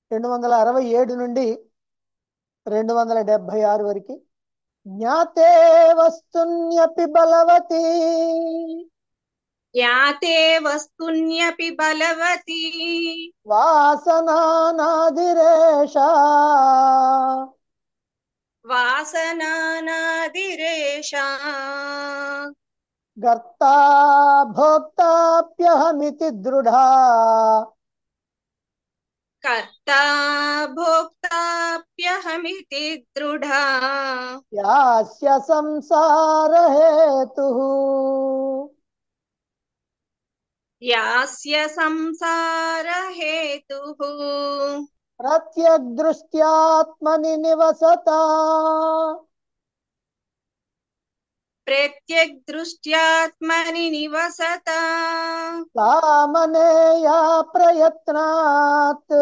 రెండు వందల అరవై ఏడు నుండి రెండు వందల డెబ్బై ఆరు వరకు జ్ఞాతే వస్తున్యపి బలవతి యాతే వస్తున్యపి బలవతి వాసనానాదిరేష వాసనానాదిరేషా గర్తా భోక్తాప్యహమితి దృఢా కర్తా భోక్తాప్యహమితి దృఢా యాస్య సంసార హేతు యాస్య సంసార హేతు ప్రత్యగ్దృష్ట్యాత్మని నివసత ప్రత్యగ్దృష్ట్యాత్మని నివసత సామనేయా ప్రయత్నాత్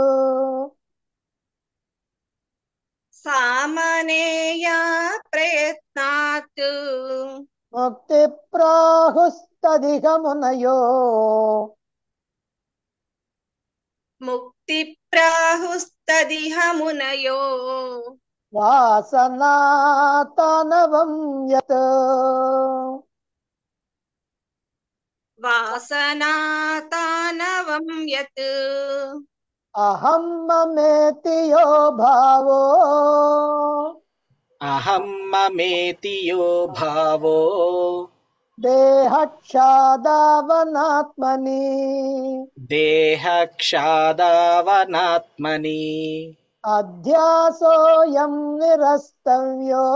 సామనేయా ప్రయత్నాత్ ముక్తి ప్రాహుస్తదిహ మునయో ముక్తి ప్రాహుస్తదిహ మునయో వాసనాతనవం యత్ వాసనాతానవం యత్ అహం మమేతి యో భావో అహం మమేతి యో భావో దేహక్షాదావనాత్మని దేహక్షాదావనాత్మని అధ్యాసోయం నిరస్తవ్యో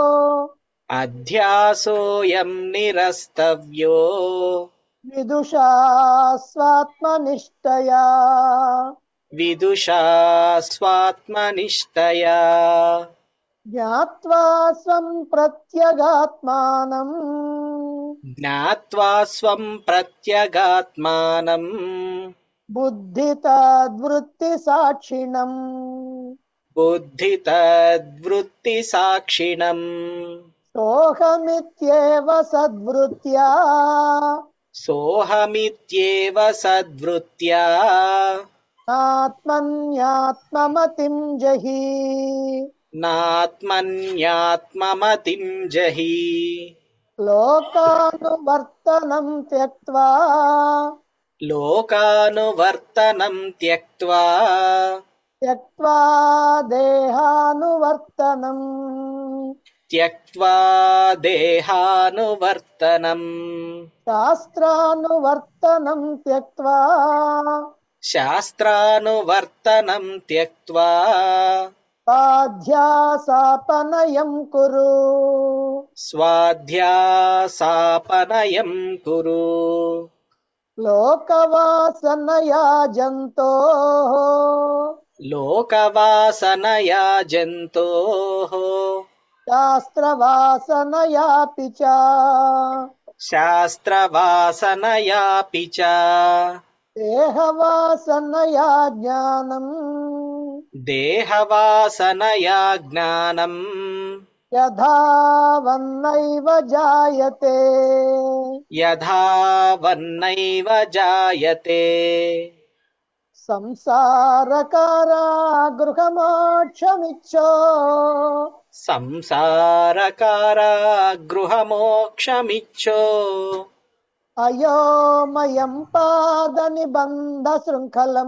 అధ్యాసోయం నిరస్తవ్యో విదుషా స్వాత్మనిష్టయా విదుషా స్వాత్మనిష్టయా జ్ఞాత్వా స్వం ప్రత్యగాత్మానం జ్ఞాత్వా స్వం ప్రత్యగాత్మానం బుద్ధితద్వృత్తి సాక్షిణం బుద్ధి తద్వృత్తి సాక్షిణం సోహమిత్యేవ సద్వృత్యా సోహమిత్యేవ సద్వృత్యా ఆత్మన్యాత్మమతిం జహి నాత్మన్యాత్మమతిం జహి లోకానువర్తనం త్యక్త్వా లోకానువర్తనం త్యక్త్వా త్యక్త్వా దేహానువర్తనం త్యక్త్వా దేహానువర్తనం శాస్త్రానువర్తనం త్యక్త్వా శాస్త్రానువర్తనం త్యక్త్వా స్వాధ్యాసాపనయం కురు స్వాధ్యాసాపనయం కురు లోకవాసనయా జంతో లోకవాసనయా జంతోః శాస్త్రవాసనయాపి చ శాస్త్రవాసనయాపి చ దేహవాసనయా జ్ఞానం దేహవాసనయా జ్ఞానం యథావన్నైవ జాయతే యథా వన్నైవ జాయతే సంసారకారా గృహమోక్షమిచ్చో సంసారకారా గృహమోక్షమిచ్చో అయోమయం పాద నిబంధ శృంఖలం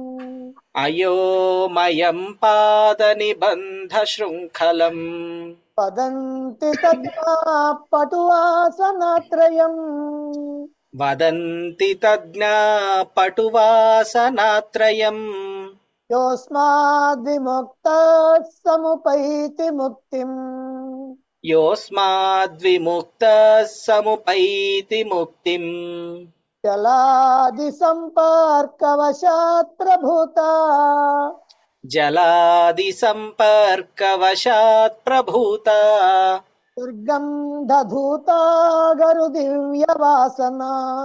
అయోమయం పాద నిబంధ శృంఖలం వదంతి తద్మా పటువాసనత్రయం వదంతి తజ్ఞా పటువాసనాత్రయం యోస్మాద్విముక్త సముపైతి ముక్తిం యోస్మాద్విముక్త సముపైతి ముక్తిం జలాది సంపర్కవశాత్ ప్రభూత జలాది సంపర్కవశాత్ ప్రభూత దుర్గంధూతా గరు దివ్య వాసన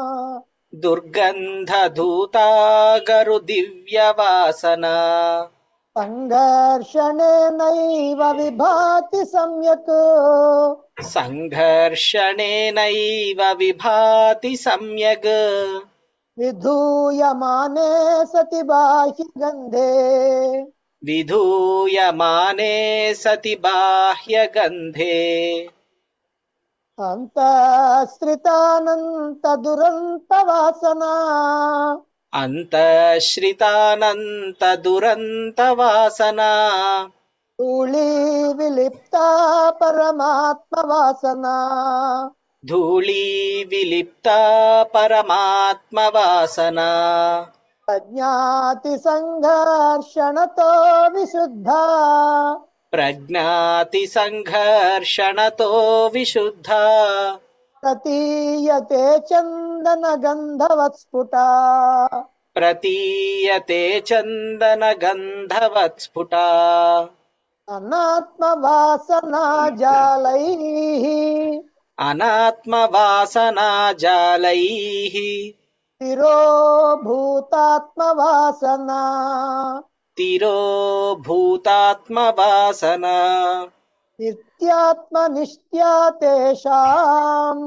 దుర్గంధధూతాగరు దివ్యవాసన సంఘర్షణేనైవ విభాతి సమ్యక్ సంఘర్షణేనైవ విభాతి సమ్యగ్ విధూయమానే సతి బాహ్య గంధే విధూయమానే సతి బాహ్యగంధే అంతఃశ్రితానంత దురంత వాసనా అంతశ్రితానంత దురంత వాసనా ధూళీ విలిప్త పరమాత్మ వాసనా ధూళీ విలిప్త పరమాత్మ వాసనా ప్రజ్ఞాతి సంఘర్షణతో విశుద్ధ ప్రజ్ఞాతి సంఘర్షణతో విశుద్ధ ప్రతీయతే చందన గంధవత్స్ఫుట ప్రతీయతే చందన గంధవత్స్ఫుట అనాత్మ వాసనా జాలై అనాత్మ వాసనా జాలై తిరోభూతాత్మ వాసనా తిరోభూతాత్మ వాసనా నిత్యాత్మ నిష్ట్యా తేషాం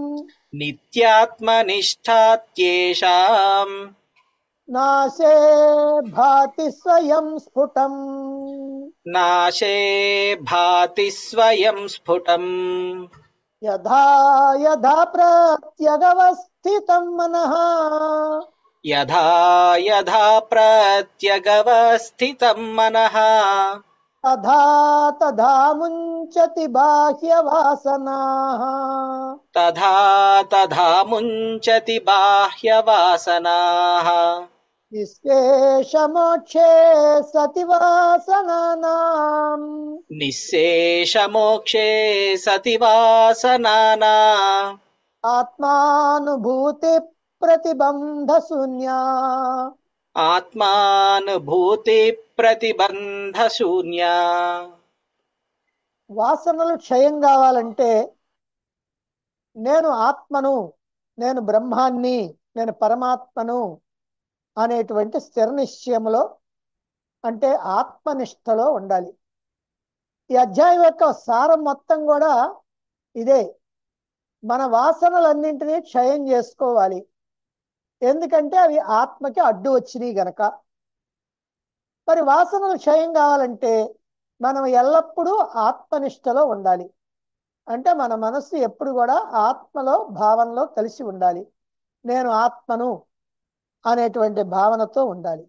నిత్యాత్మనిష్టాత్యేషాం నాశే భాతి స్వయం స్ఫుటం నాశే భాతి స్వయం స్ఫుటం యథా యథా ప్రత్యగవస్థితం మనః యథా యథా ప్రత్యగవస్థితం మనః తథా తథా ముంచతి బాహ్య వాసనాః తథా తథా ముంచతి బాహ్యవాసనాః నిశ్శేషమోక్షే సతి వాసనానాం నిశ్శేషమోక్షే సతి వాసనానా ఆత్మానుభూతి ప్రతిబంధ శూన్యా ఆత్మానుభూతి ప్రతిబంధ శూన్యా వాసనలు క్షయం కావాలంటే నేను ఆత్మను నేను బ్రహ్మాన్ని నేను పరమాత్మను అనేటువంటి స్థిర నిశ్చయములో అంటే ఆత్మనిష్టలో ఉండాలి ఈ అధ్యాయం యొక్క సారం మొత్తం కూడా ఇదే మన వాసనలన్నింటినీ క్షయం చేసుకోవాలి ఎందుకంటే అవి ఆత్మకి అడ్డు వచ్చినాయి గనక మరి వాసనలు క్షయం కావాలంటే మనం ఎల్లప్పుడూ ఆత్మనిష్టలో ఉండాలి అంటే మన మనస్సు ఎప్పుడు కూడా ఆత్మలో భావనలో కలిసి ఉండాలి నేను ఆత్మను అనేటువంటి భావనతో ఉండాలి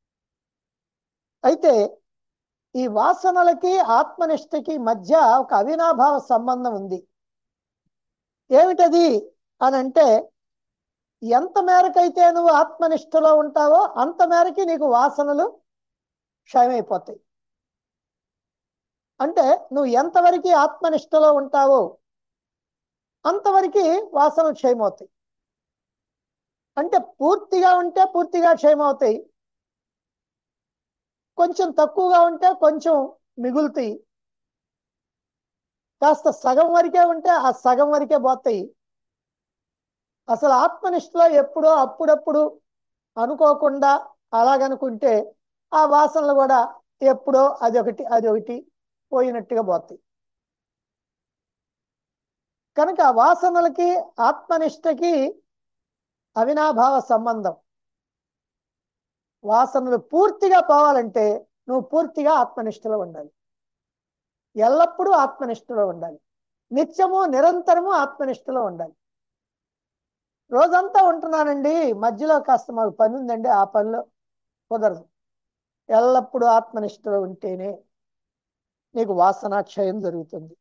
అయితే ఈ వాసనలకి ఆత్మనిష్టకి మధ్య ఒక అవినాభావ సంబంధం ఉంది ఏమిటది అని అంటే ఎంత మేరకైతే నువ్వు ఆత్మనిష్టలో ఉంటావో అంత మేరకి నీకు వాసనలు క్షయమైపోతాయి అంటే నువ్వు ఎంతవరకు ఆత్మనిష్టలో ఉంటావో అంతవరకు వాసనలు క్షయమవుతాయి అంటే పూర్తిగా ఉంటే పూర్తిగా క్షయమవుతాయి కొంచెం తక్కువగా ఉంటే కొంచెం మిగులుతాయి కాస్త సగం వరకే ఉంటే ఆ సగం వరకే పోతాయి అసలు ఆత్మనిష్టలో ఎప్పుడో అప్పుడప్పుడు అనుకోకుండా అలాగనుకుంటే ఆ వాసనలు కూడా ఎప్పుడో అదొకటి అదొకటి పోయినట్టుగా పోతాయి కనుక ఆ వాసనలకి ఆత్మనిష్టకి అవినాభావ సంబంధం వాసనలు పూర్తిగా పోవాలంటే నువ్వు పూర్తిగా ఆత్మనిష్టలో ఉండాలి ఎల్లప్పుడూ ఆత్మనిష్టలో ఉండాలి నిత్యము నిరంతరము ఆత్మనిష్టలో ఉండాలి రోజంతా ఉంటున్నానండి మధ్యలో కాస్త మాకు పని ఉందండి ఆ పనిలో కుదరదు ఎల్లప్పుడూ ఆత్మనిష్టలో ఉంటేనే నీకు వాసనాక్షయం జరుగుతుంది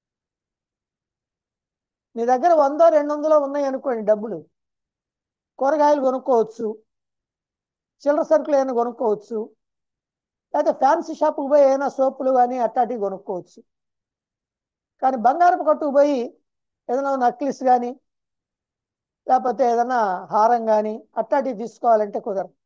నీ దగ్గర వందో రెండు వందలో ఉన్నాయి అనుకోండి డబ్బులు కూరగాయలు కొనుక్కోవచ్చు చిల్లర సరుకులు ఏమైనా కొనుక్కోవచ్చు లేకపోతే ఫ్యాన్సీ షాప్కి పోయి ఏమైనా సోపులు కానీ అట్టాటివి కొనుక్కోవచ్చు కానీ బంగారపు కొట్టుకు పోయి ఏదైనా నక్లిస్ కానీ లేకపోతే ఏదైనా హారం కానీ అట్టాటివి తీసుకోవాలంటే కుదరదు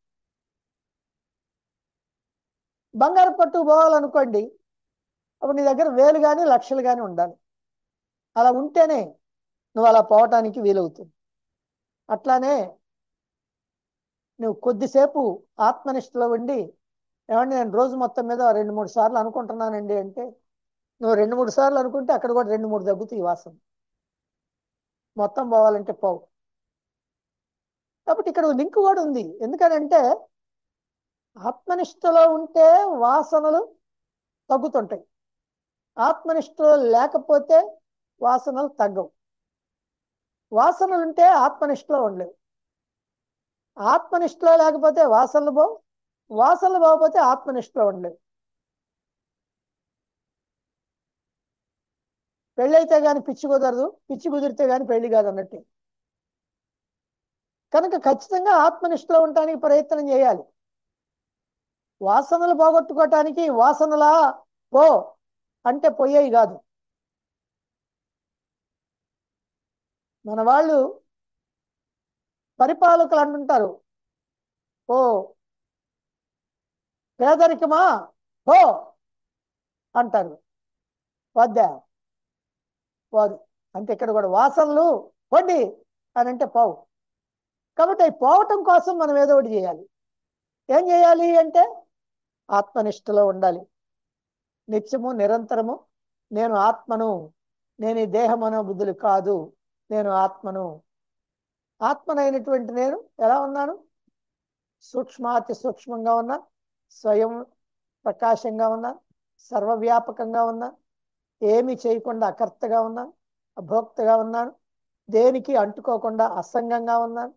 బంగారం పట్టుకు పోవాలనుకోండి అప్పుడు నీ దగ్గర వేలు కానీ లక్షలు కానీ ఉండాలి అలా ఉంటేనే నువ్వు అలా పోవటానికి వీలవుతుంది అట్లానే నువ్వు కొద్దిసేపు ఆత్మనిష్టలో ఉండి ఏమండి నేను రోజు మొత్తం మీద రెండు మూడు సార్లు అనుకుంటున్నానండి అంటే నువ్వు రెండు మూడు సార్లు అనుకుంటే అక్కడ కూడా రెండు మూడు తగ్గుతాయి వాసన మొత్తం పోవాలంటే పోవు కాబట్టి ఇక్కడ లింక్ కూడా ఉంది ఎందుకనంటే ఆత్మనిష్టలో ఉంటే వాసనలు తగ్గుతుంటాయి ఆత్మనిష్టలో లేకపోతే వాసనలు తగ్గవు వాసనలు ఉంటే ఆత్మనిష్టలో ఉండలేవు ఆత్మనిష్టలో లేకపోతే వాసనలు పోవు వాసనలు పోకపోతే ఆత్మనిష్టలో ఉండలేవు పెళ్ళి అయితే కానీ పిచ్చి కుదరదు పిచ్చి కుదిరితే కానీ పెళ్లి కాదు అన్నట్టు కనుక ఖచ్చితంగా ఆత్మనిష్టలో ఉండటానికి ప్రయత్నం చేయాలి వాసనలు పోగొట్టుకోవటానికి వాసనలా పో అంటే పోయేవి కాదు మన వాళ్ళు పరిపాలకులు అంటుంటారు ఓ పేదరికమా పో అంటారు వద్దా పోదు అంతే ఇక్కడ కూడా వాసనలు పొండి అని అంటే పోవు కాబట్టి అవి పోవటం కోసం మనం ఏదో ఒకటి చేయాలి ఏం చేయాలి అంటే ఆత్మనిష్టలో ఉండాలి నిత్యము నిరంతరము నేను ఆత్మను నేను ఈ దేహమనో బుద్ధులు కాదు నేను ఆత్మను ఆత్మనైనటువంటి నేను ఎలా ఉన్నాను సూక్ష్మాతి సూక్ష్మంగా ఉన్నా స్వయం ప్రకాశంగా ఉన్నా సర్వవ్యాపకంగా ఉన్నా ఏమి చేయకుండా అకర్తగా ఉన్నాను అభోక్తగా ఉన్నాను దేనికి అంటుకోకుండా అసంగంగా ఉన్నాను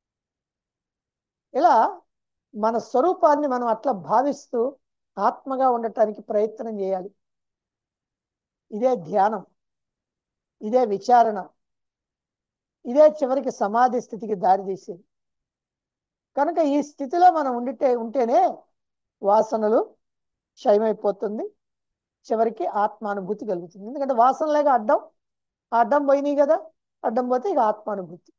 ఇలా మన స్వరూపాన్ని మనం అట్లా భావిస్తూ ఆత్మగా ఉండటానికి ప్రయత్నం చేయాలి ఇదే ధ్యానం ఇదే విచారణ ఇదే చివరికి సమాధి స్థితికి దారితీసేది కనుక ఈ స్థితిలో మనం ఉండితే ఉంటేనే వాసనలు క్షయమైపోతుంది చివరికి ఆత్మానుభూతి కలుగుతుంది ఎందుకంటే వాసనలేక అడ్డం ఆ అడ్డం పోయినాయి కదా అడ్డం పోతే ఇక ఆత్మానుభూతి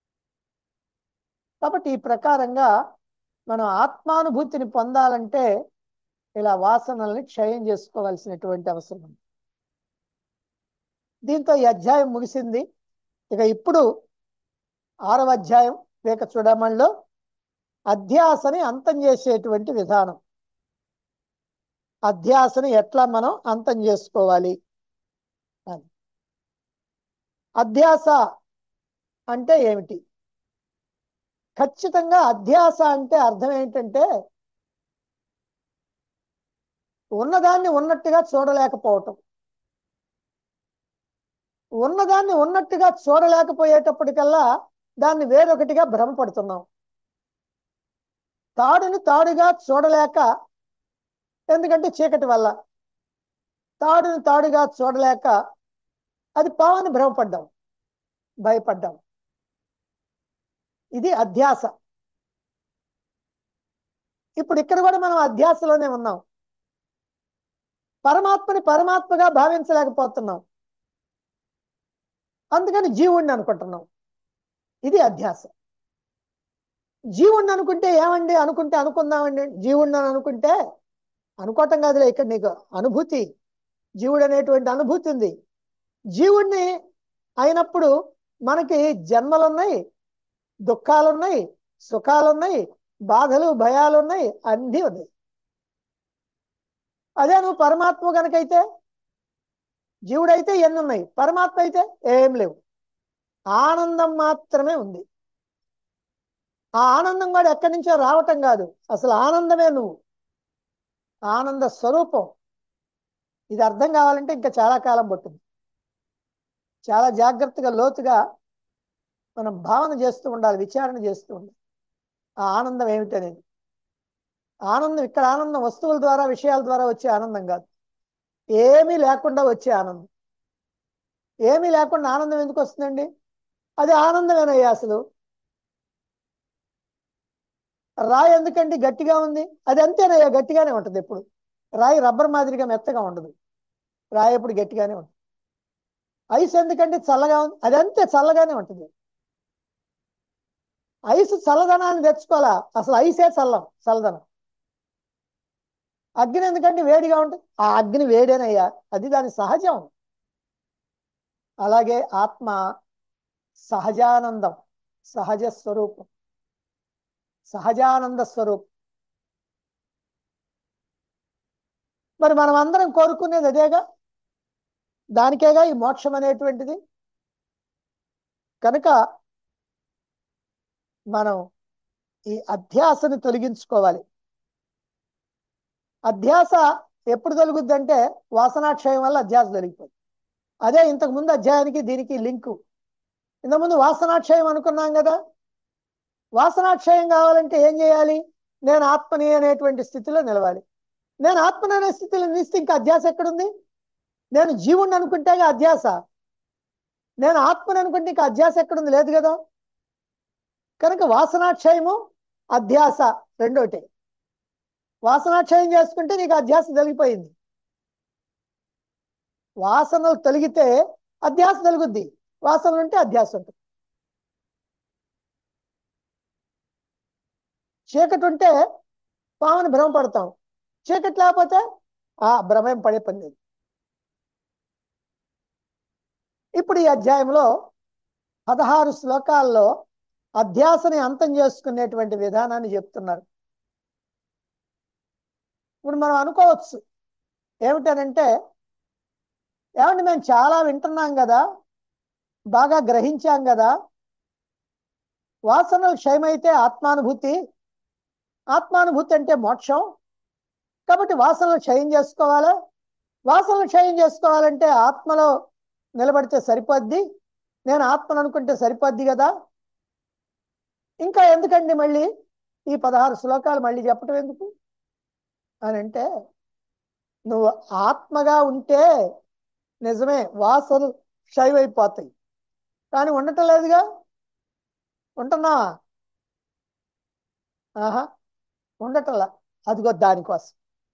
కాబట్టి ఈ ప్రకారంగా మనం ఆత్మానుభూతిని పొందాలంటే ఇలా వాసనల్ని క్షయం చేసుకోవాల్సినటువంటి అవసరం ఉంది దీంతో ఈ అధ్యాయం ముగిసింది ఇక ఇప్పుడు ఆరవ అధ్యాయం వివేక చూడమణిలో అధ్యాసని అంతం చేసేటువంటి విధానం అధ్యాసని ఎట్లా మనం అంతం చేసుకోవాలి అని అధ్యాస అంటే ఏమిటి ఖచ్చితంగా అధ్యాస అంటే అర్థం ఏంటంటే ఉన్నదాన్ని ఉన్నట్టుగా చూడలేకపోవటం ఉన్నదాన్ని ఉన్నట్టుగా చూడలేకపోయేటప్పటికల్లా దాన్ని వేరొకటిగా భ్రమపడుతున్నాం తాడుని తాడుగా చూడలేక ఎందుకంటే చీకటి వల్ల తాడుని తాడుగా చూడలేక అది పావని భ్రమపడ్డాం భయపడ్డాం ఇది అధ్యాస ఇప్పుడు ఇక్కడ కూడా మనం అధ్యాసలోనే ఉన్నాం పరమాత్మని పరమాత్మగా భావించలేకపోతున్నాం అందుకని జీవుణ్ణి అనుకుంటున్నాం ఇది అధ్యాస జీవుణ్ణి అనుకుంటే ఏమండి అనుకుంటే అనుకుందామండి జీవుణ్ణి అని అనుకుంటే అనుకోవటం కాదులే ఇక్కడ నీకు అనుభూతి జీవుడు అనేటువంటి అనుభూతి ఉంది జీవుణ్ణి అయినప్పుడు మనకి జన్మలున్నాయి దుఃఖాలున్నాయి సుఖాలున్నాయి బాధలు భయాలున్నాయి అన్నీ ఉన్నాయి అదే నువ్వు పరమాత్మ కనుకైతే జీవుడైతే ఎన్ని ఉన్నాయి పరమాత్మ అయితే ఏం లేవు ఆనందం మాత్రమే ఉంది ఆ ఆనందం కూడా ఎక్కడి నుంచో రావటం కాదు అసలు ఆనందమే నువ్వు ఆనంద స్వరూపం ఇది అర్థం కావాలంటే ఇంకా చాలా కాలం పట్టింది చాలా జాగ్రత్తగా లోతుగా మనం భావన చేస్తూ ఉండాలి విచారణ చేస్తూ ఉండాలి ఆ ఆనందం ఏమిటనేది ఆనందం ఇక్కడ ఆనందం వస్తువుల ద్వారా విషయాల ద్వారా వచ్చే ఆనందం కాదు ఏమీ లేకుండా వచ్చే ఆనందం ఏమీ లేకుండా ఆనందం ఎందుకు వస్తుందండి అది ఆనందమేనయ్యా అసలు రాయి ఎందుకండి గట్టిగా ఉంది అది అంతేనయ్యా గట్టిగానే ఉంటుంది ఎప్పుడు రాయి రబ్బర్ మాదిరిగా మెత్తగా ఉండదు రాయి ఎప్పుడు గట్టిగానే ఉంటుంది ఐస్ ఎందుకంటే చల్లగా ఉంది అది అంతే చల్లగానే ఉంటుంది ఐస్ చల్లదనాన్ని తెచ్చుకోవాలా అసలు ఐసే చల్లం చల్లదనం అగ్ని ఎందుకంటే వేడిగా ఉంటుంది ఆ అగ్ని వేడేనయ్యా అది దాని సహజం అలాగే ఆత్మ సహజానందం సహజ స్వరూపం సహజానంద స్వరూపం మరి మనం అందరం కోరుకునేది అదేగా దానికేగా ఈ మోక్షం అనేటువంటిది కనుక మనం ఈ అధ్యాసని తొలగించుకోవాలి అధ్యాస ఎప్పుడు తొలగుద్ది అంటే వాసనాక్షయం వల్ల అధ్యాస తొలగిపోతుంది అదే ఇంతకు ముందు అధ్యాయానికి దీనికి లింకు ఇంతకుముందు వాసనాక్షయం అనుకున్నాం కదా వాసనాక్షయం కావాలంటే ఏం చేయాలి నేను ఆత్మని అనేటువంటి స్థితిలో నిలవాలి నేను ఆత్మని అనే స్థితిలో నిలిస్తే ఇంకా అధ్యాస ఎక్కడుంది నేను జీవుణ్ణి అనుకుంటే అధ్యాస నేను ఆత్మని అనుకుంటే ఇంకా అధ్యాస ఎక్కడుంది లేదు కదా కనుక వాసనాక్షయము అధ్యాస రెండోటే వాసనాక్షయం చేసుకుంటే నీకు అధ్యాస తొలగిపోయింది వాసనలు తొలగితే అధ్యాస తొలగుద్ది వాసనలు ఉంటే అధ్యాస ఉంటుంది చీకటి ఉంటే పాముని భ్రమ పడతాం చీకటి లేకపోతే ఆ భ్రమం పడే పని లేదు ఇప్పుడు ఈ అధ్యాయంలో పదహారు శ్లోకాల్లో అధ్యాసని అంతం చేసుకునేటువంటి విధానాన్ని చెప్తున్నారు ఇప్పుడు మనం అనుకోవచ్చు ఏమిటనంటే ఏమంటే మేము చాలా వింటున్నాం కదా బాగా గ్రహించాం కదా వాసనలు క్షయమైతే ఆత్మానుభూతి ఆత్మానుభూతి అంటే మోక్షం కాబట్టి వాసనలు క్షయం చేసుకోవాలా వాసనలు క్షయం చేసుకోవాలంటే ఆత్మలో నిలబడితే సరిపోద్ది నేను ఆత్మను అనుకుంటే సరిపోద్ది కదా ఇంకా ఎందుకండి మళ్ళీ ఈ పదహారు శ్లోకాలు మళ్ళీ చెప్పటం ఎందుకు అని అంటే నువ్వు ఆత్మగా ఉంటే నిజమే వాసనలు క్షయమైపోతాయి కానీ ఉండటం లేదుగా ఉంటున్నావా ఆహా ఉండటంలా అదిగో దానికోసం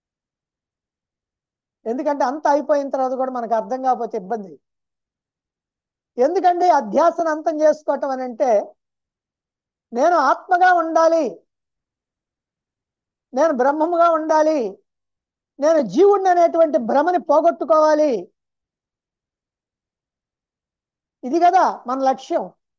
ఎందుకంటే అంత అయిపోయిన తర్వాత కూడా మనకు అర్థం కాకపోతే ఇబ్బంది ఎందుకండి అధ్యాసను అంతం చేసుకోవటం అని అంటే నేను ఆత్మగా ఉండాలి నేను బ్రహ్మముగా ఉండాలి నేను జీవుణ్ణి అనేటువంటి భ్రమని పోగొట్టుకోవాలి ఇది కదా మన లక్ష్యం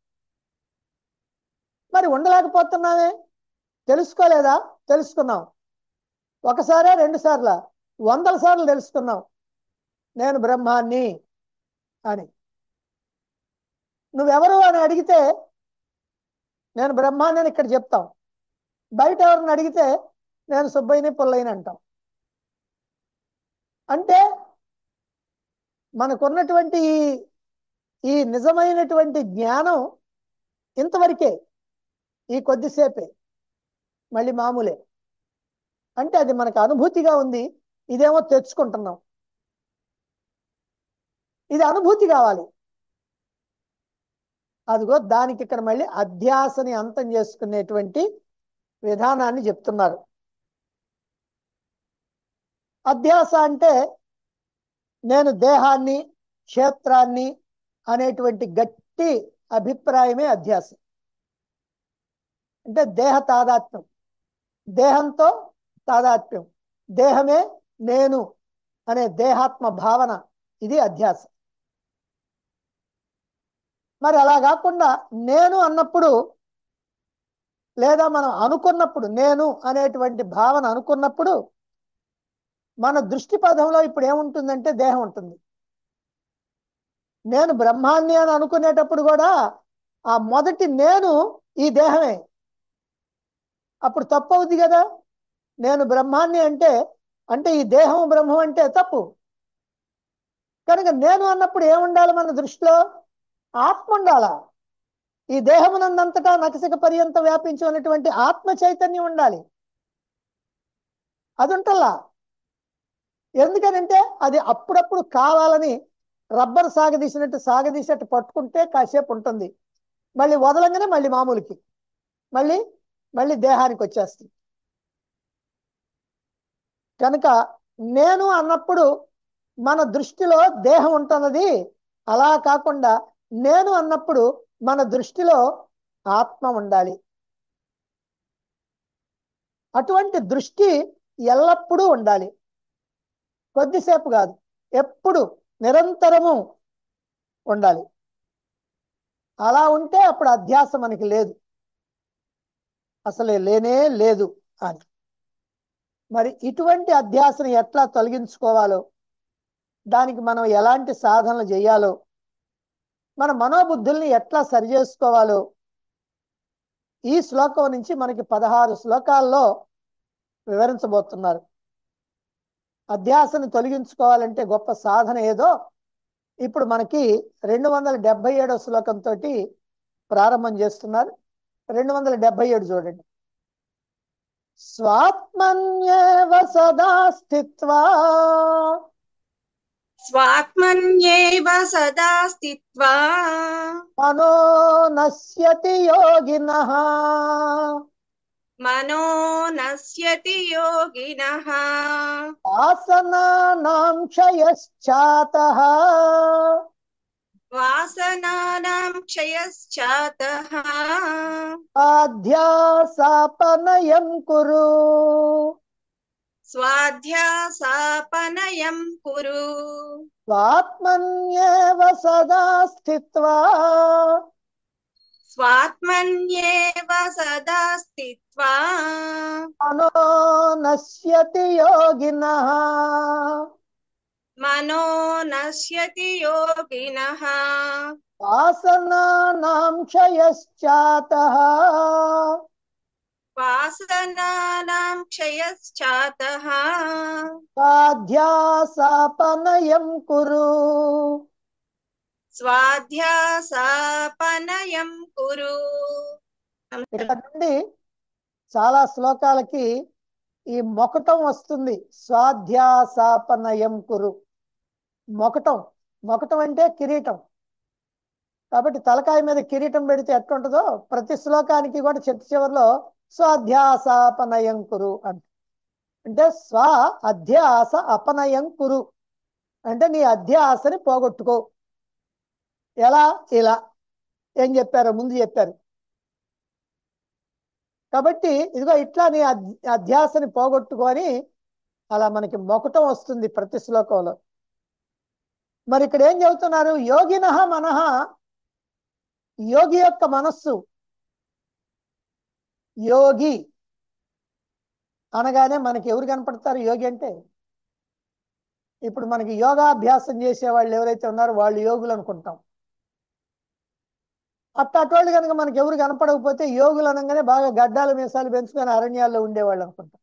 మరి ఉండలేకపోతున్నామే తెలుసుకోలేదా తెలుసుకున్నాం ఒకసారే రెండు సార్ల వందల సార్లు తెలుసుకున్నాం నేను బ్రహ్మాన్ని అని నువ్వెవరు అని అడిగితే నేను బ్రహ్మాన్ని అని ఇక్కడ చెప్తాం బయట ఎవరిని అడిగితే నేను సుబ్బయ్యని పుల్లయ్యని అంటాం అంటే మనకున్నటువంటి ఈ ఈ నిజమైనటువంటి జ్ఞానం ఇంతవరకే ఈ కొద్దిసేపే మళ్ళీ మామూలే అంటే అది మనకు అనుభూతిగా ఉంది ఇదేమో తెచ్చుకుంటున్నాం ఇది అనుభూతి కావాలి అదిగో దానికి ఇక్కడ మళ్ళీ అధ్యాసని అంతం చేసుకునేటువంటి విధానాన్ని చెప్తున్నారు అధ్యాస అంటే నేను దేహాన్ని క్షేత్రాన్ని అనేటువంటి గట్టి అభిప్రాయమే అధ్యాస అంటే దేహ తాదాత్మ్యం దేహంతో తాదాత్మ్యం దేహమే నేను అనే దేహాత్మ భావన ఇది అధ్యాస మరి అలా కాకుండా నేను అన్నప్పుడు లేదా మనం అనుకున్నప్పుడు నేను అనేటువంటి భావన అనుకున్నప్పుడు మన దృష్టి పదంలో ఇప్పుడు ఏముంటుందంటే దేహం ఉంటుంది నేను బ్రహ్మాన్ని అని అనుకునేటప్పుడు కూడా ఆ మొదటి నేను ఈ దేహమే అప్పుడు తప్పు అవుద్ది కదా నేను బ్రహ్మాన్ని అంటే అంటే ఈ దేహం బ్రహ్మం అంటే తప్పు కనుక నేను అన్నప్పుడు ఏముండాలి మన దృష్టిలో ఆత్మ ఉండాలా ఈ దేహమునందంతటా నకసిక పర్యంత వ్యాపించి ఉన్నటువంటి ఆత్మ చైతన్యం ఉండాలి అది ఉంటల్లా ఎందుకనంటే అది అప్పుడప్పుడు కావాలని రబ్బర్ సాగదీసినట్టు సాగదీసినట్టు పట్టుకుంటే కాసేపు ఉంటుంది మళ్ళీ వదలంగానే మళ్ళీ మామూలుకి మళ్ళీ మళ్ళీ దేహానికి వచ్చేస్తుంది కనుక నేను అన్నప్పుడు మన దృష్టిలో దేహం ఉంటున్నది అలా కాకుండా నేను అన్నప్పుడు మన దృష్టిలో ఆత్మ ఉండాలి అటువంటి దృష్టి ఎల్లప్పుడూ ఉండాలి కొద్దిసేపు కాదు ఎప్పుడు నిరంతరము ఉండాలి అలా ఉంటే అప్పుడు అధ్యాస మనకి లేదు అసలే లేనే లేదు అని మరి ఇటువంటి అధ్యాసను ఎట్లా తొలగించుకోవాలో దానికి మనం ఎలాంటి సాధనలు చేయాలో మన మనోబుద్ధుల్ని ఎట్లా సరి చేసుకోవాలో ఈ శ్లోకం నుంచి మనకి పదహారు శ్లోకాల్లో వివరించబోతున్నారు అధ్యాసను తొలగించుకోవాలంటే గొప్ప సాధన ఏదో ఇప్పుడు మనకి రెండు వందల డెబ్బై ఏడో శ్లోకంతో ప్రారంభం చేస్తున్నారు రెండు వందల డెబ్బై ఏడు చూడండి స్వాత్మన్యేవ సదా స్థిత్వా స్వాత్మన్యేవ సదా స్థిత్వా మనో నశ్యతి యోగిన మనో నశ్యతి యోగినః ఆసనానాం క్షయశ్చాత వాసనానాం క్షయశ్చాతః అధ్యాసాపనయం కురు స్వాధ్యాసాపనయం కురు స్వాత్మన్యేవ సదా స్థిత్వా స్వాత్మన్యేవ సదా స్థిత్వా మనో నశ్యతి యోగిన మనో నశ్యతి యోగినః వాసనానాం క్షయశ్చాత వాసనానాం క్షయశ్చాతః స్వాధ్యాసాపనయం కురు స్వాధ్యాసాపనయం కురు ఇక్కడ నుండి చాలా శ్లోకాలకి ఈ మొకటం వస్తుంది స్వాధ్యాసాపనయం కురు మొకటం మొకటం అంటే కిరీటం కాబట్టి తలకాయ మీద కిరీటం పెడితే ఎట్లుంటుందో ప్రతి శ్లోకానికి కూడా చిట్ట చివరిలో స్వాధ్యాసాపనయం కురు అంట అంటే స్వ అధ్యాస అపనయం కురు అంటే నీ అధ్యాసని పోగొట్టుకో ఎలా ఇలా ఏం చెప్పారో ముందు చెప్పారు కాబట్టి ఇదిగో ఇట్లా నీ అధ్- అధ్యాసని పోగొట్టుకొని అలా మనకి మొకటం వస్తుంది ప్రతి శ్లోకంలో మరి ఇక్కడ ఏం చెబుతున్నారు యోగిన మనహ యోగి యొక్క మనస్సు యోగి అనగానే మనకి ఎవరు కనపడతారు యోగి అంటే ఇప్పుడు మనకి యోగాభ్యాసం చేసే వాళ్ళు ఎవరైతే ఉన్నారో వాళ్ళు యోగులు అనుకుంటాం అట్టటోళ్ళు కనుక మనకి ఎవరు కనపడకపోతే యోగులు అనగానే బాగా గడ్డాలు మీసాలు పెంచుకొని అరణ్యాల్లో ఉండేవాళ్ళు అనుకుంటాం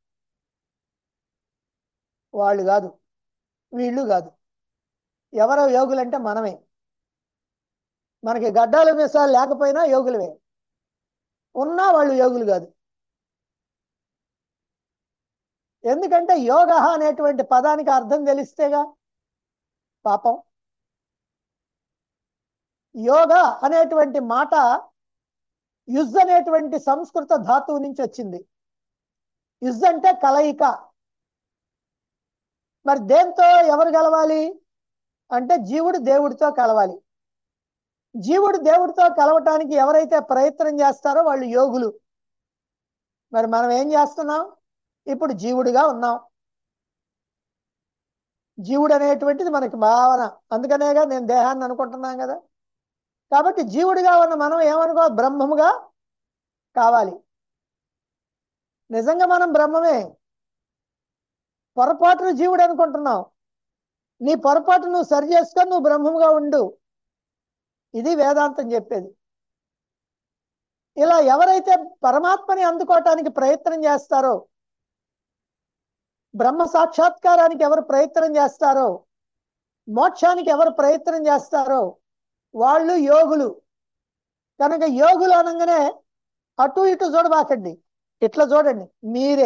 వాళ్ళు కాదు వీళ్ళు కాదు ఎవరో యోగులు అంటే మనమే మనకి గడ్డాలు మీసాలు లేకపోయినా యోగులవే ఉన్నా వాళ్ళు యోగులు కాదు ఎందుకంటే యోగ అనేటువంటి పదానికి అర్థం తెలిస్తేగా పాపం యోగ అనేటువంటి మాట యుజ్ అనేటువంటి సంస్కృత ధాతువు నుంచి వచ్చింది యుజ్ అంటే కలయిక మరి దేంతో ఎవరు కలవాలి అంటే జీవుడు దేవుడితో కలవాలి జీవుడు దేవుడితో కలవటానికి ఎవరైతే ప్రయత్నం చేస్తారో వాళ్ళు యోగులు మరి మనం ఏం చేస్తున్నాం ఇప్పుడు జీవుడిగా ఉన్నాం జీవుడు అనేటువంటిది మనకి భావన అందుకనేగా నేను దేహాన్ని అనుకుంటున్నాం కదా కాబట్టి జీవుడిగా ఉన్న మనం ఏమనుకో బ్రహ్మముగా కావాలి నిజంగా మనం బ్రహ్మమే పొరపాటును జీవుడు అనుకుంటున్నావు నీ పొరపాటు నువ్వు సరి చేసుకొని నువ్వు బ్రహ్మముగా ఉండు ఇది వేదాంతం చెప్పేది ఇలా ఎవరైతే పరమాత్మని అందుకోవటానికి ప్రయత్నం చేస్తారో బ్రహ్మ సాక్షాత్కారానికి ఎవరు ప్రయత్నం చేస్తారో మోక్షానికి ఎవరు ప్రయత్నం చేస్తారో వాళ్ళు యోగులు కనుక యోగులు అనగానే అటు ఇటు చూడబాకండి ఇట్లా చూడండి మీరే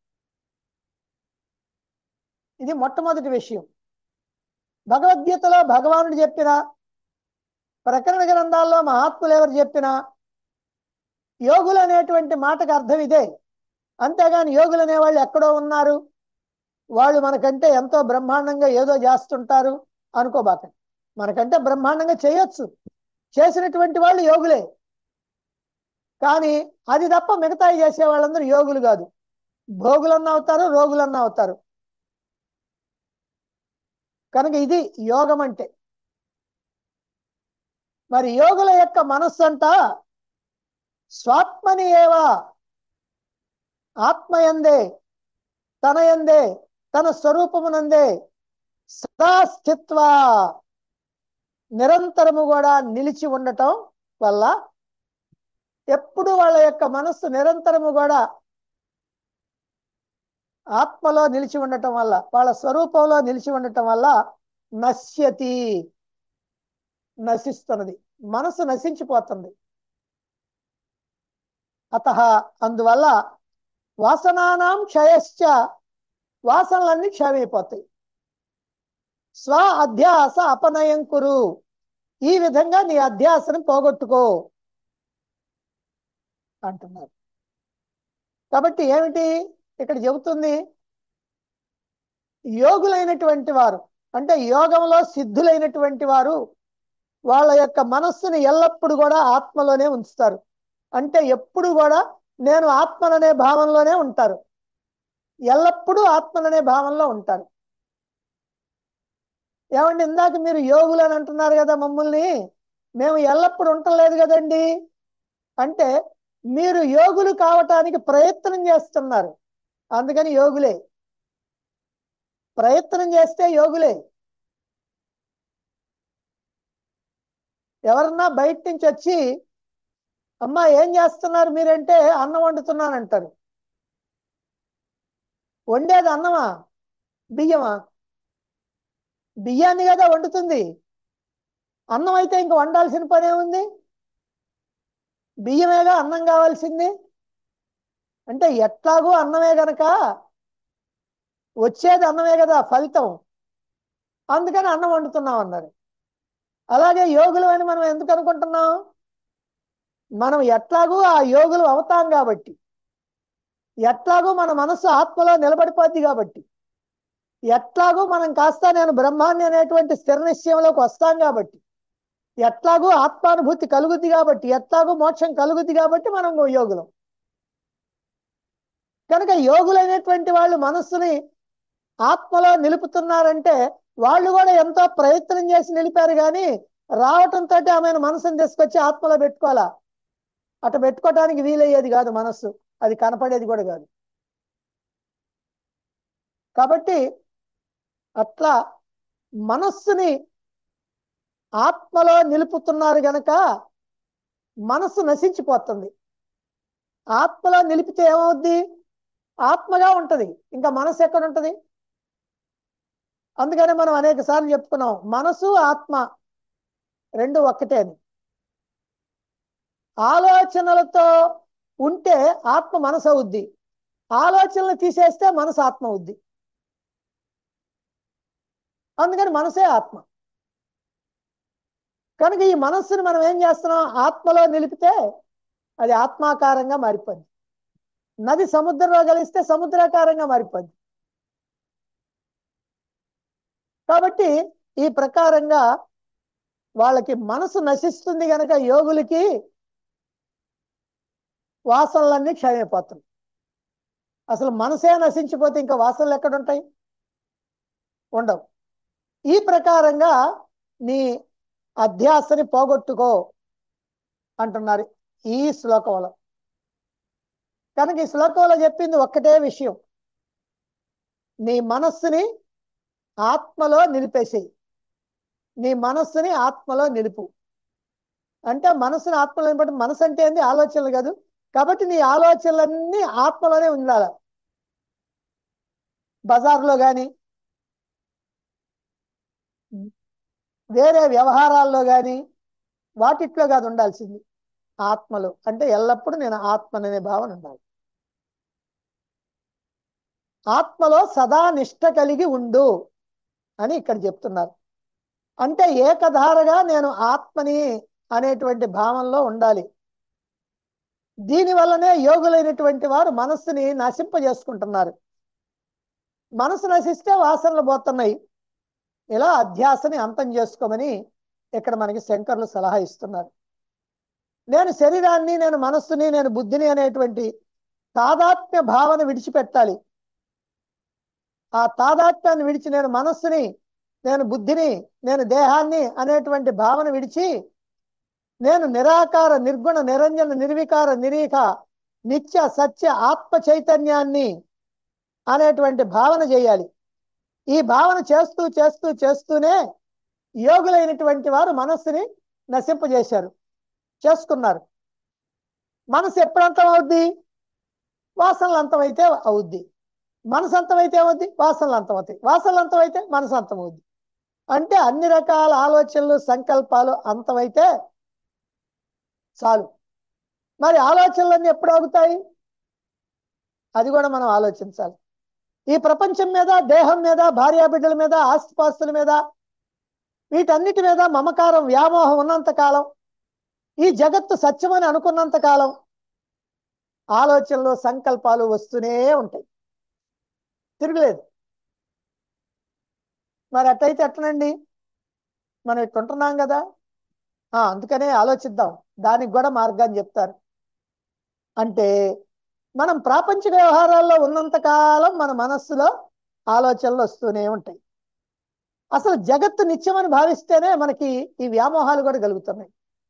ఇది మొట్టమొదటి విషయం భగవద్గీతలో భగవానుడు చెప్పిన ప్రకరణ గ్రంథాల్లో మహాత్ములు ఎవరు చెప్పినా యోగులు అనేటువంటి మాటకు అర్థం ఇదే అంతేగాని యోగులు అనేవాళ్ళు ఎక్కడో ఉన్నారు వాళ్ళు మనకంటే ఎంతో బ్రహ్మాండంగా ఏదో చేస్తుంటారు అనుకోబాకండి మనకంటే బ్రహ్మాండంగా చేయొచ్చు చేసినటువంటి వాళ్ళు యోగులే కానీ అది తప్ప మిగతాయి చేసే వాళ్ళందరూ యోగులు కాదు భోగులన్న అవుతారు రోగులన్న అవుతారు కనుక ఇది యోగం అంటే మరి యోగుల యొక్క మనస్సు అంట స్వాత్మని ఏవా ఆత్మయందే తన యందే తన స్వరూపమునందే సదా స్థిత్వ నిరంతరము కూడా నిలిచి ఉండటం వల్ల ఎప్పుడు వాళ్ళ యొక్క మనస్సు నిరంతరము కూడా ఆత్మలో నిలిచి ఉండటం వల్ల వాళ్ళ స్వరూపంలో నిలిచి ఉండటం వల్ల నశ్యతి నశిస్తున్నది మనసు నశించిపోతుంది అత అందువల్ల వాసనానాం క్షయశ్చ వాసనలన్నీ క్షయమైపోతాయి స్వ అధ్యాస అపనయం కురు ఈ విధంగా నీ అధ్యాసను పోగొట్టుకో అంటున్నారు కాబట్టి ఏమిటి ఇక్కడ చెబుతుంది యోగులైనటువంటి వారు అంటే యోగంలో సిద్ధులైనటువంటి వారు వాళ్ళ యొక్క మనస్సుని ఎల్లప్పుడూ కూడా ఆత్మలోనే ఉంచుతారు అంటే ఎప్పుడు కూడా నేను ఆత్మననే భావంలోనే ఉంటారు ఎల్లప్పుడూ ఆత్మననే భావంలో ఉంటారు ఏమండి ఇందాక మీరు యోగులు అని అంటున్నారు కదా మమ్మల్ని మేము ఎల్లప్పుడు ఉండలేదు కదండి అంటే మీరు యోగులు కావటానికి ప్రయత్నం చేస్తున్నారు అందుకని యోగులే ప్రయత్నం చేస్తే యోగులే ఎవరన్నా బయట నుంచి వచ్చి అమ్మా ఏం చేస్తున్నారు మీరంటే అన్నం వండుతున్నాను అంటారు వండేది అన్నమా బియ్యమా బియ్యాన్ని కదా వండుతుంది అన్నం అయితే ఇంక వండాల్సిన పనే ఉంది బియ్యమేగా అన్నం కావాల్సింది అంటే ఎట్లాగూ అన్నమే గనక వచ్చేది అన్నమే కదా ఫలితం అందుకని అన్నం వండుతున్నాం అన్నారు అలాగే యోగులు అని మనం ఎందుకు అనుకుంటున్నాం మనం ఎట్లాగూ ఆ యోగులు అవుతాం కాబట్టి ఎట్లాగూ మన మనసు ఆత్మలో నిలబడిపోద్ది కాబట్టి ఎట్లాగూ మనం కాస్త నేను బ్రహ్మాన్ని అనేటువంటి స్థిర నిశ్చయంలోకి వస్తాం కాబట్టి ఎట్లాగూ ఆత్మానుభూతి కలుగుద్ది కాబట్టి ఎట్లాగూ మోక్షం కలుగుద్ది కాబట్టి మనం యోగులం కనుక యోగులైనటువంటి వాళ్ళు మనస్సుని ఆత్మలో నిలుపుతున్నారంటే వాళ్ళు కూడా ఎంతో ప్రయత్నం చేసి నిలిపారు కానీ రావటంతో ఆమెను మనసుని తీసుకొచ్చి ఆత్మలో పెట్టుకోవాలా అటు పెట్టుకోవడానికి వీలయ్యేది కాదు మనస్సు అది కనపడేది కూడా కాదు కాబట్టి అట్లా మనస్సుని ఆత్మలో నిలుపుతున్నారు గనక మనస్సు నశించిపోతుంది ఆత్మలో నిలిపితే ఏమవుద్ది ఆత్మగా ఉంటది ఇంకా మనసు ఎక్కడ ఉంటది అందుకని మనం అనేక సార్లు చెప్పుకున్నాం మనసు ఆత్మ రెండు ఒక్కటే అని ఆలోచనలతో ఉంటే ఆత్మ మనసు అవుద్ది ఆలోచనలు తీసేస్తే మనసు ఆత్మ అవుద్ది అందుకని మనసే ఆత్మ కనుక ఈ మనస్సుని మనం ఏం చేస్తున్నాం ఆత్మలో నిలిపితే అది ఆత్మాకారంగా మారిపోద్ది నది సముద్రంలో కలిస్తే సముద్రాకారంగా మారిపోద్ది కాబట్టి ఈ ప్రకారంగా వాళ్ళకి మనసు నశిస్తుంది గనక యోగులకి వాసనలన్నీ క్షయమైపోతున్నాయి అసలు మనసే నశించిపోతే ఇంకా వాసనలు ఎక్కడుంటాయి ఉండవు ఈ ప్రకారంగా నీ అధ్యాసని పోగొట్టుకో అంటున్నారు ఈ శ్లోకంలో కనుక ఈ శ్లోకంలో చెప్పింది ఒక్కటే విషయం నీ మనస్సుని ఆత్మలో నిలిపేసేయి నీ మనస్సుని ఆత్మలో నిలుపు అంటే మనసుని ఆత్మలో నిలబడి మనసు అంటే ఏంది ఆలోచనలు కాదు కాబట్టి నీ ఆలోచనలన్నీ ఆత్మలోనే ఉండాలి బజార్లో కానీ వేరే వ్యవహారాల్లో కానీ వాటిట్లో కాదు ఉండాల్సింది ఆత్మలో అంటే ఎల్లప్పుడూ నేను ఆత్మననే భావన ఉండాలి ఆత్మలో సదా నిష్ట కలిగి ఉండు అని ఇక్కడ చెప్తున్నారు అంటే ఏకధారగా నేను ఆత్మని అనేటువంటి భావంలో ఉండాలి దీని వల్లనే యోగులైనటువంటి వారు మనస్సుని నశింపజేసుకుంటున్నారు మనసు నశిస్తే వాసనలు పోతున్నాయి ఇలా అధ్యాసని అంతం చేసుకోమని ఇక్కడ మనకి శంకర్లు సలహా ఇస్తున్నారు నేను శరీరాన్ని నేను మనస్సుని నేను బుద్ధిని అనేటువంటి తాదాత్మ్య భావన విడిచిపెట్టాలి ఆ తాదాత్మ్యాన్ని విడిచి నేను మనస్సుని నేను బుద్ధిని నేను దేహాన్ని అనేటువంటి భావన విడిచి నేను నిరాకార నిర్గుణ నిరంజన నిర్వికార నిరీక నిత్య సత్య ఆత్మ చైతన్యాన్ని అనేటువంటి భావన చేయాలి ఈ భావన చేస్తూ చేస్తూ చేస్తూనే యోగులైనటువంటి వారు మనస్సుని నశింపజేశారు చేసుకున్నారు మనసు ఎప్పుడు అంతం అవుద్ది వాసనలు అంతమైతే అవుద్ది మనసు అంతమైతే ఏమవుద్ది వాసనలు అంతమవుతాయి వాసనలు అంతమైతే మనసు అంతమవుద్ది అంటే అన్ని రకాల ఆలోచనలు సంకల్పాలు అంతమైతే చాలు మరి ఆలోచనలన్నీ ఎప్పుడు ఆగుతాయి అది కూడా మనం ఆలోచించాలి ఈ ప్రపంచం మీద దేహం మీద భార్యాబిడ్డల మీద ఆస్తిపాస్తుల మీద వీటన్నిటి మీద మమకారం వ్యామోహం ఉన్నంత కాలం ఈ జగత్తు సత్యమని అనుకున్నంత కాలం ఆలోచనలు సంకల్పాలు వస్తూనే ఉంటాయి తిరగలేదు మరి అట్టయితే ఎట్లనండి మనం ఇట్టుంటున్నాం కదా ఆ, అందుకనే ఆలోచిద్దాం దానికి కూడా మార్గాన్ని చెప్తారు అంటే మనం ప్రాపంచిక వ్యవహారాల్లో ఉన్నంత కాలం మన మనస్సులో ఆలోచనలు వస్తూనే ఉంటాయి అసలు జగత్తు నిత్యమని భావిస్తేనే మనకి ఈ వ్యామోహాలు కూడా కలుగుతున్నాయి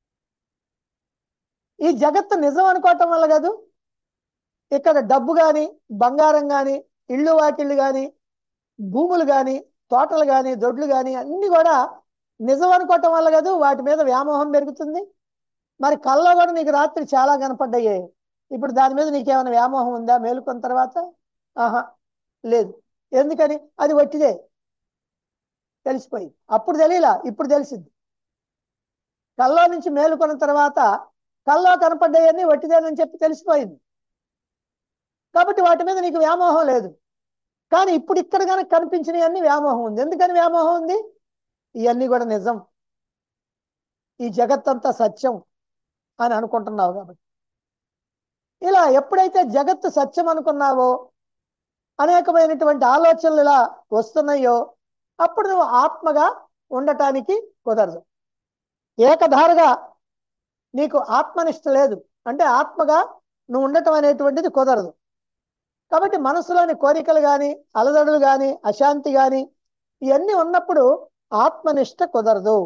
ఈ జగత్తు నిజం అనుకోవటం వల్ల కాదు ఇక్కడ డబ్బు కానీ బంగారం కానీ ఇళ్ళు వాకిళ్ళు కానీ భూములు కానీ తోటలు కానీ దొడ్లు కానీ అన్ని కూడా నిజం అనుకోవటం వల్ల కాదు వాటి మీద వ్యామోహం పెరుగుతుంది మరి కల్లో కూడా నీకు రాత్రి చాలా కనపడ్డాయి ఇప్పుడు దాని మీద నీకేమైనా వ్యామోహం ఉందా మేలుకున్న తర్వాత ఆహా లేదు ఎందుకని అది వట్టిదే తెలిసిపోయింది అప్పుడు తెలియలా ఇప్పుడు తెలిసింది కల్లో నుంచి మేలుకున్న తర్వాత కల్లో కనపడ్డాయని వట్టిదేనని చెప్పి తెలిసిపోయింది కాబట్టి వాటి మీద నీకు వ్యామోహం లేదు కానీ ఇప్పుడు ఇక్కడ కనుక కనిపించినవన్నీ వ్యామోహం ఉంది ఎందుకని వ్యామోహం ఉంది ఇవన్నీ కూడా నిజం ఈ జగత్తంతా సత్యం అని అనుకుంటున్నావు కాబట్టి ఇలా ఎప్పుడైతే జగత్తు సత్యం అనుకున్నావో అనేకమైనటువంటి ఆలోచనలు ఇలా వస్తున్నాయో అప్పుడు నువ్వు ఆత్మగా ఉండటానికి కుదరదు ఏకధారగా నీకు ఆత్మనిష్ట లేదు అంటే ఆత్మగా నువ్వు ఉండటం అనేటువంటిది కుదరదు కాబట్టి మనసులోని కోరికలు కానీ అలదడులు కానీ అశాంతి కానీ ఇవన్నీ ఉన్నప్పుడు ఆత్మనిష్ట కుదరదు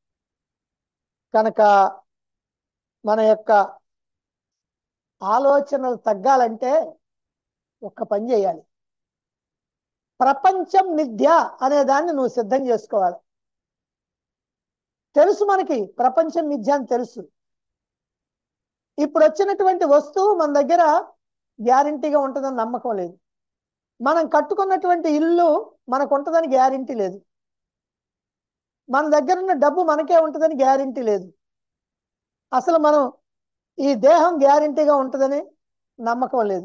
కనుక మన యొక్క ఆలోచనలు తగ్గాలంటే ఒక్క పని చేయాలి ప్రపంచం మిథ్య అనే దాన్ని నువ్వు సిద్ధం చేసుకోవాలి తెలుసు మనకి ప్రపంచం మిథ్య అని తెలుసు ఇప్పుడు వచ్చినటువంటి వస్తువు మన దగ్గర గ్యారంటీగా ఉంటుందని నమ్మకం లేదు మనం కట్టుకున్నటువంటి ఇల్లు మనకు ఉంటుందని గ్యారంటీ లేదు మన దగ్గర ఉన్న డబ్బు మనకే ఉంటుందని గ్యారంటీ లేదు అసలు మనం ఈ దేహం గ్యారంటీగా ఉంటుందని నమ్మకం లేదు